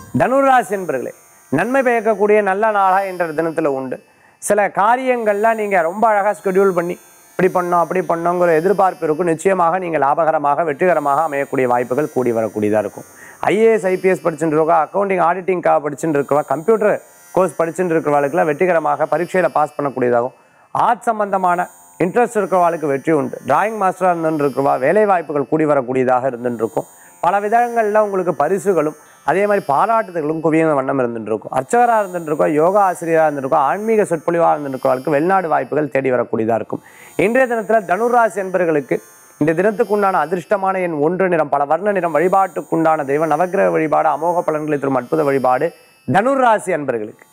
தனுராசி என்பர்களே நன்மை பயக்கக்கூடிய நல்ல நாளாக என்ற தினத்தில் உண்டு சில காரியங்கள்லாம் நீங்கள் ரொம்ப அழகாக ஸ்கெடியூல் பண்ணி இப்படி பண்ணோம் அப்படி பண்ணோங்கிற எதிர்பார்ப்பு இருக்கும் நிச்சயமாக நீங்கள் லாபகரமாக வெற்றிகரமாக அமையக்கூடிய வாய்ப்புகள் கூடி வரக்கூடியதாக இருக்கும் ஐஏஎஸ் ஐபிஎஸ் படிச்சுட்டு இருக்கா அக்கௌண்டிங் ஆடிட்டிங்காக படிச்சுட்டு இருக்கவா கம்ப்யூட்டர் கோர்ஸ் படிச்சுட்டு இருக்கிறவர்களுக்குலாம் வெற்றிகரமாக பரீட்சையில் பாஸ் பண்ணக்கூடியதாகும் ஆர்ட் சம்பந்தமான இன்ட்ரெஸ்ட் இருக்கிறவாளுக்கு வெற்றி உண்டு டிராயிங் மாஸ்டராக இருந்துட்டு இருக்கிறவா வேலை வாய்ப்புகள் கூடி வரக்கூடியதாக இருந்துட்டு இருக்கும் பல விதங்களில் உங்களுக்கு பரிசுகளும் அதே மாதிரி பாராட்டுதல்களும் குவிய வண்ணம் இருந்துட்டு இருக்கும் அர்ச்சகராக இருந்துட்டு இருக்கோம் யோகா ஆசிரியராக இருந்திருக்கோம் ஆன்மீக சொற்பொழிவாக இருந்திருக்கிறவர்களுக்கு வெளிநாடு வாய்ப்புகள் தேடி வரக்கூடியதாக இருக்கும் இன்றைய தினத்தில் தனுராசி என்பர்களுக்கு இந்த தினத்துக்குண்டான அதிர்ஷ்டமான எண் ஒன்று நிறம் பல வர்ண நிறம் வழிபாட்டுக்குண்டான தெய்வம் நவக்கிரக வழிபாடு அமோக பலன்களை தரும் அற்புத வழிபாடு தனுராசி அன்பர்களுக்கு